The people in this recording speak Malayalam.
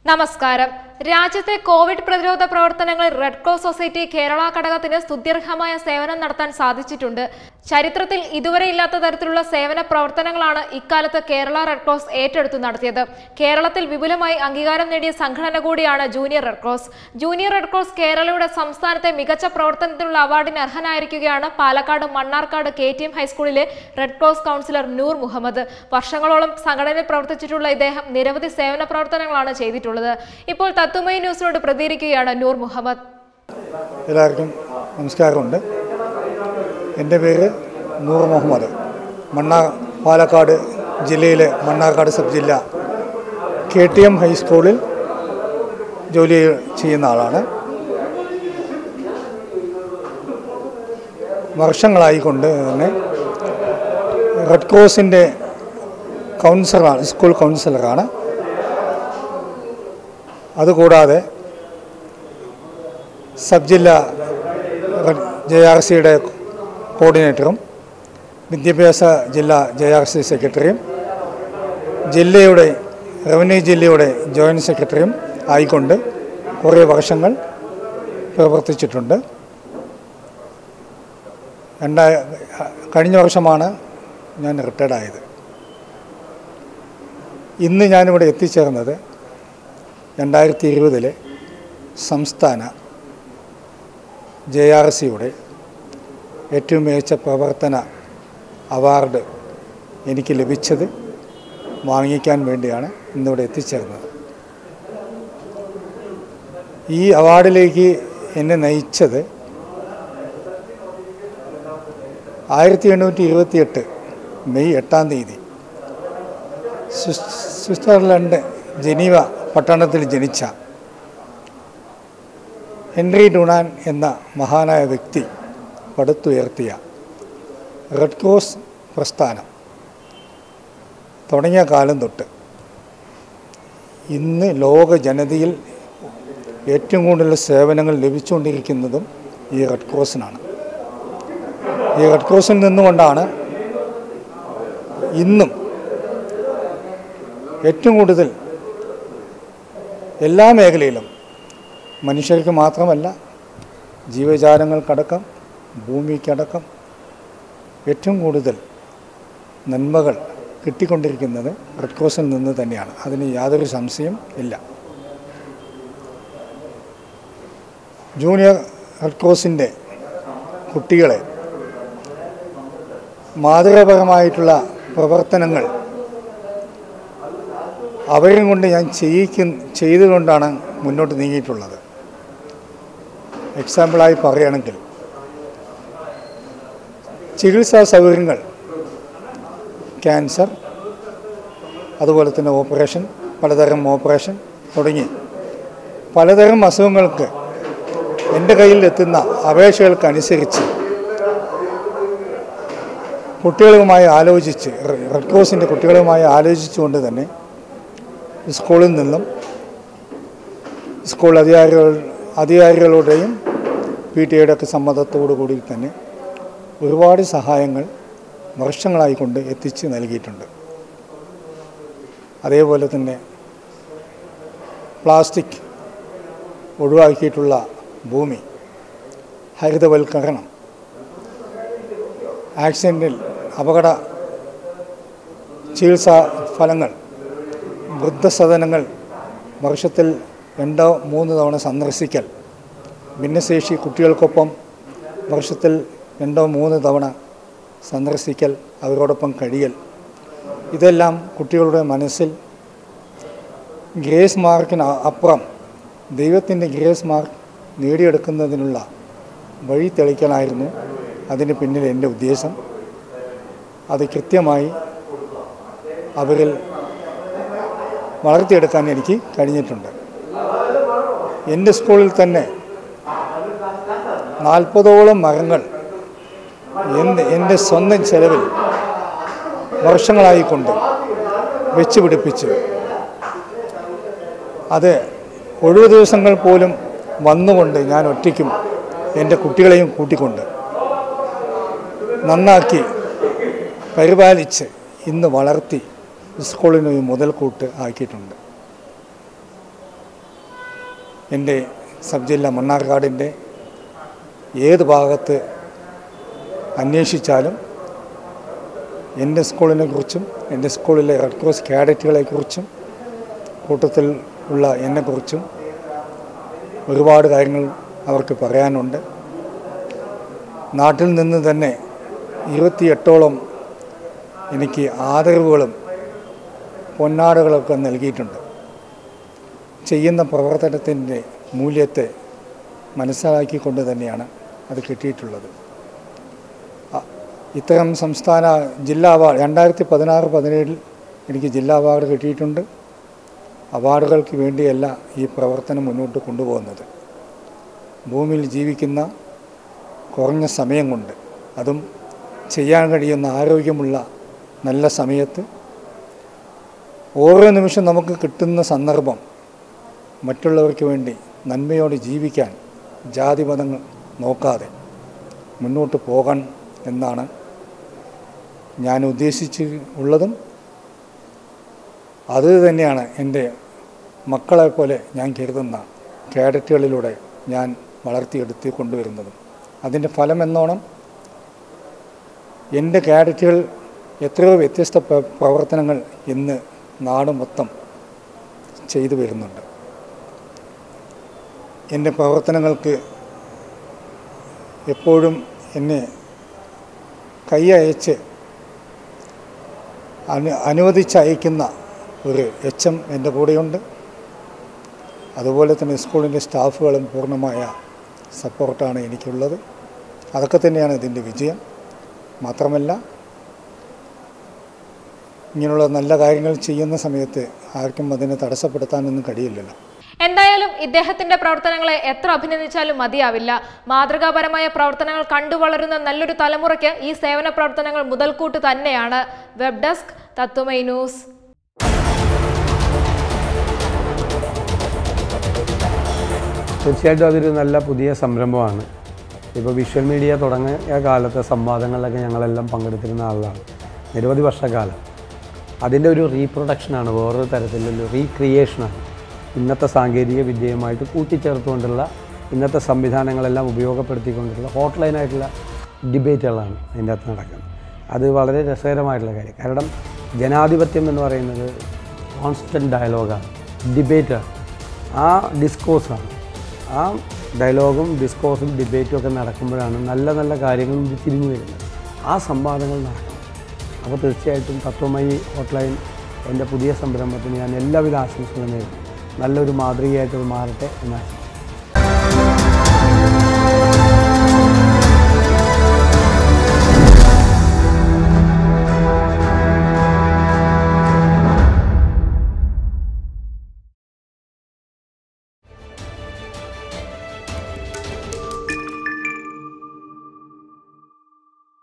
നമസ്കാരം രാജ്യത്തെ കോവിഡ് പ്രതിരോധ പ്രവർത്തനങ്ങളിൽ റെഡ് ക്രോസ് സൊസൈറ്റി കേരള ഘടകത്തിന് സ്തുത്യർഹമായ സേവനം നടത്താൻ സാധിച്ചിട്ടുണ്ട് ചരിത്രത്തിൽ ഇതുവരെ ഇല്ലാത്ത തരത്തിലുള്ള സേവന പ്രവർത്തനങ്ങളാണ് ഇക്കാലത്ത് കേരള റെഡ് ക്രോസ് ഏറ്റെടുത്തു നടത്തിയത് കേരളത്തിൽ വിപുലമായി അംഗീകാരം നേടിയ സംഘടന കൂടിയാണ് junior red cross junior red cross കേരളയുടെ സംസ്ഥാനത്തെ മികച്ച പ്രവർത്തനത്തിനുള്ള അവാർഡിന് അർഹനായിരിക്കുകയാണ് Palakkad Mannarkkad K T M ഹൈസ്കൂളിലെ red cross councillor Noor Muhammad വർഷങ്ങളോളം സംഘടനയിൽ പ്രവർത്തിച്ചിട്ടുള്ള ഇദ്ദേഹം നിരവധി സേവന പ്രവർത്തനങ്ങളാണ് ചെയ്തിട്ടുള്ളത് ഇപ്പോൾ തത്തുമൈ ന്യൂസിനോട് പ്രതികരിക്കുകയാണ് നൂർ മുഹമ്മദ് എല്ലാവർക്കും നമസ്കാരമുണ്ട് എൻ്റെ പേര് നൂർ മുഹമ്മദ് മണ്ണാ പാലക്കാട് ജില്ലയിലെ മണ്ണാർക്കാട് സബ് ജില്ല കെ ടി എം ഹൈസ്കൂളിൽ ജോലി ചെയ്യുന്ന ആളാണ് വർഷങ്ങളായിക്കൊണ്ട് തന്നെ റെഡ് ക്രോസിൻ്റെ കൗൺസിലറാണ് സ്കൂൾ കൗൺസിലറാണ് അതുകൂടാതെ സബ് ജില്ല ജെ ആർ സിയുടെ കോർഡിനേറ്ററും വിദ്യാഭ്യാസ ജില്ലാ ജെ ആർ സി സെക്രട്ടറിയും ജില്ലയുടെ റവന്യൂ ജില്ലയുടെ ജോയിൻറ്റ് സെക്രട്ടറിയും ആയിക്കൊണ്ട് കുറേ വർഷങ്ങൾ പ്രവർത്തിച്ചിട്ടുണ്ട് രണ്ടാ കഴിഞ്ഞ വർഷമാണ് ഞാൻ റിട്ടയർഡ് ആയത് ഇന്ന് ഞാനിവിടെ എത്തിച്ചേർന്നത് രണ്ടായിരത്തി ഇരുപതിലെ സംസ്ഥാന ജെ ആർ സിയുടെ ഏറ്റവും മികച്ച പ്രവർത്തന അവാർഡ് എനിക്ക് ലഭിച്ചത് വാങ്ങിക്കാൻ വേണ്ടിയാണ് ഇന്നിവിടെ എത്തിച്ചേർന്നത് ഈ അവാർഡിലേക്ക് എന്നെ നയിച്ചത് ആയിരത്തി എണ്ണൂറ്റി ഇരുപത്തിയെട്ട് മെയ് എട്ടാം തീയതി സ്വിസ് സ്വിറ്റ്സർലൻഡ് ജനീവ പട്ടണത്തിൽ ജനിച്ച ഹെൻറി ഡുണാൻ എന്ന മഹാനായ വ്യക്തി പടുത്തുയർത്തിയ റെഡ് ക്രോസ് പ്രസ്ഥാനം തുടങ്ങിയ കാലം തൊട്ട് ഇന്ന് ലോക ജനതയിൽ ഏറ്റവും കൂടുതൽ സേവനങ്ങൾ ലഭിച്ചുകൊണ്ടിരിക്കുന്നതും ഈ റെഡ് ക്രോസിനാണ് ഈ റെഡ് ക്രോസിൽ നിന്നുകൊണ്ടാണ് ഇന്നും ഏറ്റവും കൂടുതൽ എല്ലാ മേഖലയിലും മനുഷ്യർക്ക് മാത്രമല്ല ജീവജാലങ്ങൾക്കടക്കം ഭൂമിക്കടക്കം ഏറ്റവും കൂടുതൽ നന്മകൾ കിട്ടിക്കൊണ്ടിരിക്കുന്നത് റെഡ് ക്രോസിൽ നിന്ന് തന്നെയാണ് അതിന് യാതൊരു സംശയം ഇല്ല ജൂനിയർ റെഡ് ക്രോസിൻ്റെ കുട്ടികളെ മാതൃകപരമായിട്ടുള്ള പ്രവർത്തനങ്ങൾ അവരും കൊണ്ട് ഞാൻ ചെയ്യിക്കും ചെയ്തുകൊണ്ടാണ് മുന്നോട്ട് നീങ്ങിയിട്ടുള്ളത് എക്സാമ്പിളായി പറയുകയാണെങ്കിൽ ചികിത്സാ സൗകര്യങ്ങൾ ക്യാൻസർ അതുപോലെ തന്നെ ഓപ്പറേഷൻ പലതരം ഓപ്പറേഷൻ തുടങ്ങി പലതരം അസുഖങ്ങൾക്ക് എൻ്റെ കയ്യിൽ എത്തുന്ന അപേക്ഷകൾക്കനുസരിച്ച് കുട്ടികളുമായി ആലോചിച്ച് റെഡ് ക്രോസിൻ്റെ കുട്ടികളുമായി ആലോചിച്ചുകൊണ്ട് തന്നെ സ്കൂളിൽ നിന്നും സ്കൂൾ അധികാരികൾ അധികാരികളുടെയും പി ടി എയുടെ ഒക്കെ സമ്മതത്തോടു കൂടി തന്നെ ഒരുപാട് സഹായങ്ങൾ വർഷങ്ങളായിക്കൊണ്ട് എത്തിച്ച് നൽകിയിട്ടുണ്ട് അതേപോലെ തന്നെ പ്ലാസ്റ്റിക് ഒഴിവാക്കിയിട്ടുള്ള ഭൂമി ഹരിതവൽക്കരണം ആക്സിഡൻറ്റിൽ അപകട ചികിത്സാ ഫലങ്ങൾ വൃദ്ധസദനങ്ങൾ വർഷത്തിൽ രണ്ടോ മൂന്ന് തവണ സന്ദർശിക്കൽ ഭിന്നശേഷി കുട്ടികൾക്കൊപ്പം വർഷത്തിൽ രണ്ടോ മൂന്ന് തവണ സന്ദർശിക്കൽ അവരോടൊപ്പം കഴിയൽ ഇതെല്ലാം കുട്ടികളുടെ മനസ്സിൽ ഗ്രേസ് മാർക്കിന് അപ്പുറം ദൈവത്തിൻ്റെ ഗ്രേസ് മാർക്ക് നേടിയെടുക്കുന്നതിനുള്ള വഴി തെളിക്കലായിരുന്നു അതിന് പിന്നിൽ എൻ്റെ ഉദ്ദേശം അത് കൃത്യമായി അവരിൽ വളർത്തിയെടുക്കാൻ എനിക്ക് കഴിഞ്ഞിട്ടുണ്ട് എൻ്റെ സ്കൂളിൽ തന്നെ നാൽപ്പതോളം മരങ്ങൾ എൻ്റെ എൻ്റെ സ്വന്തം ചെലവിൽ വർഷങ്ങളായിക്കൊണ്ട് വെച്ച് പിടിപ്പിച്ച് അത് ഒഴിവ് ദിവസങ്ങൾ പോലും വന്നുകൊണ്ട് ഞാൻ ഒറ്റയ്ക്കും എൻ്റെ കുട്ടികളെയും കൂട്ടിക്കൊണ്ട് നന്നാക്കി പരിപാലിച്ച് ഇന്ന് വളർത്തി സ്കൂളിന് ഒരു മുതൽക്കൂട്ട് ആക്കിയിട്ടുണ്ട് എൻ്റെ സബ് ജില്ല മണ്ണാർക്കാടിൻ്റെ ഏത് ഭാഗത്ത് അന്വേഷിച്ചാലും എൻ്റെ സ്കൂളിനെ കുറിച്ചും എൻ്റെ സ്കൂളിലെ റെഡ് ക്രോസ് കാഡറ്റുകളെക്കുറിച്ചും കൂട്ടത്തിൽ ഉള്ള എന്നെക്കുറിച്ചും ഒരുപാട് കാര്യങ്ങൾ അവർക്ക് പറയാനുണ്ട് നാട്ടിൽ നിന്ന് തന്നെ ഇരുപത്തിയെട്ടോളം എനിക്ക് ആദരവുകളും പൊന്നാടുകളൊക്കെ നൽകിയിട്ടുണ്ട് ചെയ്യുന്ന പ്രവർത്തനത്തിൻ്റെ മൂല്യത്തെ മനസ്സിലാക്കിക്കൊണ്ട് തന്നെയാണ് അത് കിട്ടിയിട്ടുള്ളത് അ- ഇത്തരം സംസ്ഥാന ജില്ലാ അവാർഡ് രണ്ടായിരത്തി പതിനാറ് പതിനേഴിൽ എനിക്ക് ജില്ലാ അവാർഡ് കിട്ടിയിട്ടുണ്ട് അവാർഡുകൾക്ക് വേണ്ടിയല്ല ഈ പ്രവർത്തനം മുന്നോട്ട് കൊണ്ടുപോകുന്നത് ഭൂമിയിൽ ജീവിക്കുന്ന കുറഞ്ഞ സമയം കൊണ്ട് അതും ചെയ്യാൻ കഴിയുന്ന ആരോഗ്യമുള്ള നല്ല സമയത്ത് ഓരോ നിമിഷം നമുക്ക് കിട്ടുന്ന സന്ദർഭം മറ്റുള്ളവർക്ക് വേണ്ടി നന്മയോടെ ജീവിക്കാൻ ജാതിമതങ്ങൾ നോക്കാതെ മുന്നോട്ട് പോകാൻ എന്നാണ് ഞാൻ ഉദ്ദേശിച്ച് ഉള്ളതും അത് തന്നെയാണ് എൻ്റെ മക്കളെ പോലെ ഞാൻ കരുതുന്ന കേഡറ്റുകളിലൂടെ ഞാൻ വളർത്തിയെടുത്ത് കൊണ്ടുവരുന്നതും അതിൻ്റെ ഫലം എന്നോണം എൻ്റെ കാഡറ്റുകൾ എത്രയോ വ്യത്യസ്ത പ്ര- പ്രവർത്തനങ്ങൾ ഇന്ന് നാട് മൊത്തം ചെയ്തു വരുന്നുണ്ട് എൻ്റെ പ്രവർത്തനങ്ങൾക്ക് എപ്പോഴും എന്നെ കൈ അയച്ച് അനു അനുവദിച്ചയക്കുന്ന ഒരു എച്ച് എം എൻ്റെ കൂടെയുണ്ട് അതുപോലെ തന്നെ സ്കൂളിൻ്റെ സ്റ്റാഫുകളും പൂർണ്ണമായ സപ്പോർട്ടാണ് എനിക്കുള്ളത് അതൊക്കെ തന്നെയാണ് ഇതിൻ്റെ വിജയം മാത്രമല്ല ഇങ്ങനെയുള്ള നല്ല കാര്യങ്ങൾ ചെയ്യുന്ന സമയത്ത് ആർക്കും അതിനെ തടസ്സപ്പെടുത്താനൊന്നും കഴിയില്ലല്ലോ എന്തായാലും ഇദ്ദേഹത്തിന്റെ പ്രവർത്തനങ്ങളെ എത്ര അഭിനന്ദിച്ചാലും മതിയാവില്ല മാതൃകാപരമായ പ്രവർത്തനങ്ങൾ കണ്ടു വളരുന്ന നല്ലൊരു തലമുറയ്ക്ക് ഈ സേവന പ്രവർത്തനങ്ങൾ മുതൽക്കൂട്ട് തന്നെയാണ് വെബ് ഡെസ്ക് തത്വമൈ ന്യൂസ് തീർച്ചയായിട്ടും അതൊരു നല്ല പുതിയ സംരംഭമാണ് ഇപ്പോൾ വിഷ്വൽ മീഡിയ തുടങ്ങിയ കാലത്തെ സംവാദങ്ങളിലൊക്കെ ഞങ്ങളെല്ലാം പങ്കെടുത്തിരുന്ന ആളാണ് നിരവധി വർഷക്കാലം അതിൻ്റെ ഒരു റീപ്രൊഡക്ഷനാണ് വേറൊരു തരത്തിലുള്ള റീക്രിയേഷനാണ് ഇന്നത്തെ സാങ്കേതിക വിദ്യയുമായിട്ട് കൂട്ടിച്ചേർത്തുകൊണ്ടുള്ള ഇന്നത്തെ സംവിധാനങ്ങളെല്ലാം ഉപയോഗപ്പെടുത്തിക്കൊണ്ടുള്ള ഹോട്ട്ലൈനായിട്ടുള്ള ഡിബേറ്റുകളാണ് അതിൻ്റെ അകത്ത് നടക്കുന്നത് അത് വളരെ രസകരമായിട്ടുള്ള കാര്യം കാരണം ജനാധിപത്യം എന്ന് പറയുന്നത് കോൺസ്റ്റൻറ്റ് ഡയലോഗാണ് ഡിബേറ്റാണ് ആ ഡിസ്കോസാണ് ആ ഡയലോഗും ഡിസ്കോസും ഡിബേറ്റും ഒക്കെ നടക്കുമ്പോഴാണ് നല്ല നല്ല കാര്യങ്ങൾ തിരിഞ്ഞു വരുന്നത് ആ സംവാദങ്ങൾ നടക്കണം അപ്പോൾ തീർച്ചയായിട്ടും തത്വമയി ഹോട്ട്ലൈൻ എൻ്റെ പുതിയ സംരംഭത്തിന് ഞാൻ എല്ലാവിധ ആശംസകളും നേരുന്നു നല്ലൊരു മാതൃകയായിട്ട് ഇത് മാറട്ടെ എന്നാണ്